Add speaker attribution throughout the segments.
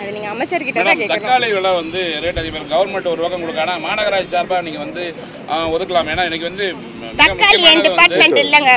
Speaker 1: அது நீங்கள் அமைச்சர்கிட்ட தான்
Speaker 2: மேடம்
Speaker 1: கேட்கணும்
Speaker 2: தக்காளி விலை வந்து ரேட் அதிகம் கவர்மெண்ட் ஒரு பக்கம் கொடுக்க ஆனால் மாநகராட்சி சார்பாக நீங்கள் வந்து ஆ, ஒதுக்கலாம் ஏன்னா எனக்கு வந்து மிக
Speaker 1: தக்காளி என்
Speaker 2: முக்கியமானது
Speaker 1: டிபார்ட்மெண்ட்
Speaker 2: வந்து
Speaker 1: இல்லைங்க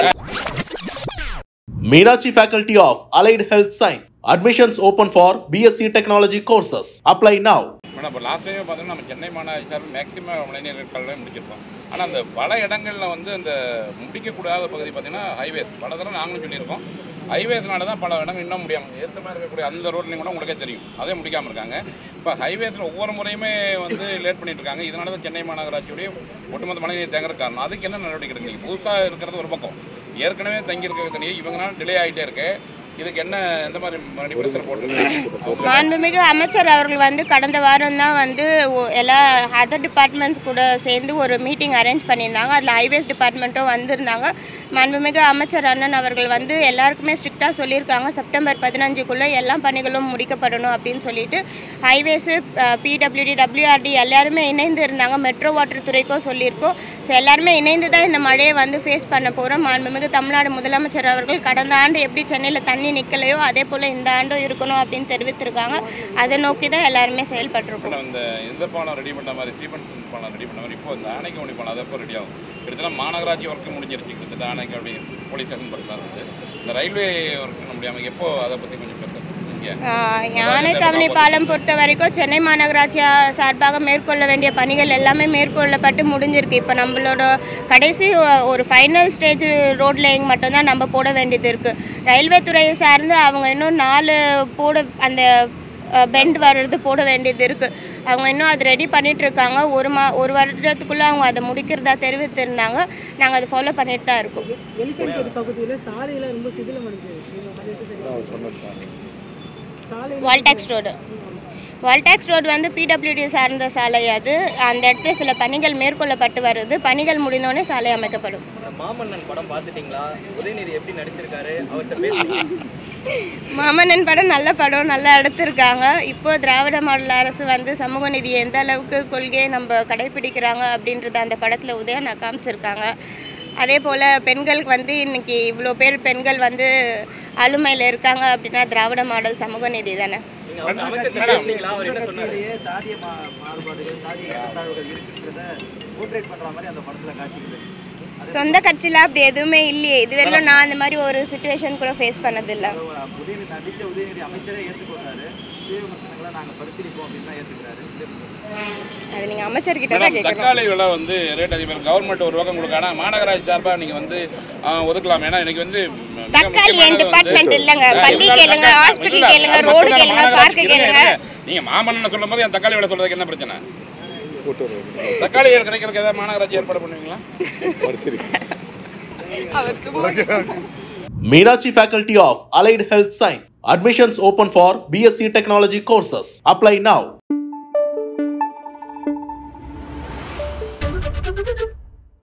Speaker 3: Meenachi Faculty of Allied Health Science. Admissions open for BSc Technology courses. Apply now.
Speaker 2: Madam இப்போ லாஸ்ட் டைம் பார்த்தீங்கன்னா நம்ம சென்னை மாநகராட்சி சார்பில் மேக்ஸிமம் இளைஞர்கள் முடிச்சிருக்கோம் ஆனால் அந்த பல இடங்களில் வந்து அந்த முடிக்கக்கூடாத பகுதி பார்த்தீங்கன்னா ஹைவேஸ் பல தடவை நாங்களும் சொல்லியிருக்கோம் ஹைவேஸ்னால தான் பல இடங்கள் இன்னும் முடியாமல் ஏற்ற மாதிரி இருக்கக்கூடிய அந்த ரோட்லையும் கூட உங்களுக்கே தெரியும் அதே முடிக்காமல் இருக்காங்க இப்போ ஹைவேஸில் ஒவ்வொரு முறையுமே வந்து லேட் பண்ணிட்டு இருக்காங்க இதனால தான் சென்னை மாநகராட்சியுடைய ஒட்டுமொத்த மழைநீர் தேங்குற காரணம் அதுக்கு என்ன நடவடிக்கை எடுக்கிறீங்க புதுசாக இருக்கிறது ஒரு பக்கம் ஏற்கனவே தங்கி இருக்கிற தண்ணியை இவங்கனால டிலே ஆகிட்டே இருக்கு இதுக்கு என்ன எந்த மாதிரி மணிபுரத்தில் போட்டுருக்கீங்க
Speaker 1: மாண்புமிகு அமைச்சர் அவர்கள் வந்து கடந்த வாரம் தான் வந்து ஒ- எல்லா அதர் டிபார்ட்மெண்ட்ஸ் கூட சேர்ந்து ஒரு மீட்டிங் அரேஞ்ச் பண்ணியிருந்தாங்க அதில் ஹைவேஸ் டிபார்ட்மெண்ட்டும் வந்திருந்தாங்க மாண்புமிகு அமைச்சர் அண்ணன் அவர்கள் வந்து எல்லாருக்குமே ஸ்ட்ரிக்டாக சொல்லியிருக்காங்க செப்டம்பர் பதினஞ்சுக்குள்ளே எல்லா பணிகளும் முடிக்கப்படணும் அப்படின்னு சொல்லிட்டு ஹைவேஸு பிடபிள்யூடி டபிள்யூஆர்டி எல்லாருமே இணைந்து இருந்தாங்க மெட்ரோ வாட்டர் துறைக்கும் சொல்லியிருக்கோம் ஸோ எல்லாருமே இணைந்து தான் இந்த மழையை வந்து ஃபேஸ் பண்ண போகிறோம் மாண்புமிகு தமிழ்நாடு முதலமைச்சர் அவர்கள் கடந்த ஆண்டு எப்படி சென்னையில் தண்ணி நிற்கலையோ அதே போல் இந்த ஆண்டும் இருக்கணும் அப்படின்னு தெரிவித்திருக்காங்க அதை நோக்கி தான் எல்லாருமே செயல்பட்டிருக்கோம்
Speaker 2: மேடம் இந்த இந்த பாலம் ரெடி பண்ண மாதிரி ஸ்ரீபன் பாலம் ரெடி பண்ண மாதிரி இப்போ இந்த ஆணைக்கு ஒளி பாலம் அதை எப்போ ரெடி ஆகும் கிட்டத்தட்ட மாநகராட்சி ஒர்க்கு முடிஞ்சிருச்சு கிட்டத்தட்ட ஆணைக்கு அப்படி போலீஸ் ஸ்டேஷன் பக்கத்தில் இருந்து இந்த ரயில்வே ஒர்க் முடியாமல் எப்போ அதை பற்றி கொஞ்சம் பேசுகிறேன் இங்கே
Speaker 1: யானை கவனி பாலம் பொறுத்த வரைக்கும் சென்னை மாநகராட்சி ஆ, சார்பாக மேற்கொள்ள வேண்டிய பணிகள் எல்லாமே மேற்கொள்ளப்பட்டு முடிஞ்சிருக்கு இப்போ நம்மளோட கடைசி ஒ- ஒரு ஃபைனல் ஸ்டேஜ் ரோட் லேயிங் மட்டும்தான் நம்ம போட வேண்டியது இருக்குது ரயில்வே துறையை சார்ந்து அவங்க இன்னும் நாலு போட அந்த பெண்ட் வர்றது போட வேண்டியது இருக்குது அவங்க இன்னும் அது ரெடி பண்ணிட்டு இருக்காங்க ஒரு மா ஒரு வருடத்துக்குள்ளே அவங்க அதை முடிக்கிறதா தெரிவித்திருந்தாங்க நாங்கள் அதை ஃபாலோ பண்ணிட்டு தான் இருக்கோம்
Speaker 4: எலிஃபென்ட் பகுதியில் சாலையில் ரொம்ப சிதிலம் அடைஞ்சது நீங்கள் அதை எடுத்து தெரியும் சாலை
Speaker 1: வால்டாக்ஸ் ரோடு வால்டாக்ஸ் ரோடு வந்து பிடபிள்யூடி சார்ந்த சாலை அது அந்த இடத்துல சில பணிகள் மேற்கொள்ளப்பட்டு வருது பணிகள் முடிந்தோடனே சாலை அமைக்கப்படும்
Speaker 5: மாமன்னன் படம் பார்த்துட்டீங்களா உதயநிதி எப்படி நடிச்சிருக்காரு அவர்கிட்ட பேசுறீங்க
Speaker 1: மாமன்னன் படம் நல்ல படம் நல்லா எடுத்திருக்காங்க இப்போ திராவிட மாடல் அரசு வந்து சமூக நீதி எந்த அளவுக்கு கொள்கையை நம்ம கடைபிடிக்கிறாங்க அப்படின்றத அந்த படத்தில் உதயநா காமிச்சிருக்காங்க அதே போல் பெண்களுக்கு வந்து இன்னைக்கு இவ்வளோ பேர் பெண்கள் வந்து ஆளுமையில் இருக்காங்க அப்படின்னா திராவிட மாடல் சமூக நீதி தானே
Speaker 5: நீங்க அவர் அமைச்சர் பேசுனீங்களா அவர் என்ன சொன்னாரு
Speaker 6: கட்சியிலேயே சாதிய மா- மாறுபாடுகள் சாதிய ஏற்றத்தாழ்வுகள் இருக்குன்றத போர்ட்ரேட் பண்ற மாதிரி அந்த படத்துல காட்சிகள்
Speaker 1: சொந்த கட்சியில் அப்படி எதுவுமே இல்லையே இதுவரையிலும் நான் அந்த மாதிரி ஒரு சுச்சுவேஷன் கூட ஃபேஸ் பண்ணதில்லை
Speaker 6: உதயநிதி நடிச்ச உதயநிதி அமைச்சரே ஏற்றுக்கொண்டாரு சுய விமர்சனங்களை நாங்க பரிசீலிப்போம் அப்படின்னு தான் ஏற்றுக்கிறாரு
Speaker 1: அது நீங்கள் அமைச்சர்கிட்ட தான்
Speaker 2: மேடம்
Speaker 1: கேட்கணும்
Speaker 2: தக்காளி விலை வந்து ரேட் அதிகம் கவர்மெண்ட் ஒரு பக்கம் கொடுக்க ஆனால் மாநகராட்சி சார்பாக நீங்கள் வந்து ஆ, ஒதுக்கலாம் ஏன்னா எனக்கு வந்து மிக
Speaker 1: தக்காளி என்
Speaker 2: முக்கியமானது
Speaker 1: டிபார்ட்மெண்ட்
Speaker 2: வந்து-
Speaker 1: இல்லைங்க
Speaker 2: ஆ,
Speaker 1: பள்ளி
Speaker 2: இருந்தாலும்
Speaker 1: கேளுங்க
Speaker 2: தக்காளி-
Speaker 1: ஹாஸ்பிட்டல்
Speaker 2: இல்ல,
Speaker 1: கேளுங்க
Speaker 2: அது
Speaker 1: ரோடு
Speaker 2: மட்டும்
Speaker 1: கேளுங்க
Speaker 2: மாநகராட்சி
Speaker 1: பார்க்கு
Speaker 2: இருங்க,
Speaker 1: கேளுங்க
Speaker 2: இருங்க. நீங்க மாமன்னன் சொல்லும் போது என் தக்காளி விலை சொல்றதுக்கு என்ன பிரச்சனை தக்காளி கிடைக்கிறதுக்கு ஏதாவது மாநகராட்சி ஏற்பாடு பண்ணுவீங்களா
Speaker 3: Meenachi Faculty of Allied Health Science. Admissions open for BSc Technology courses. Apply now.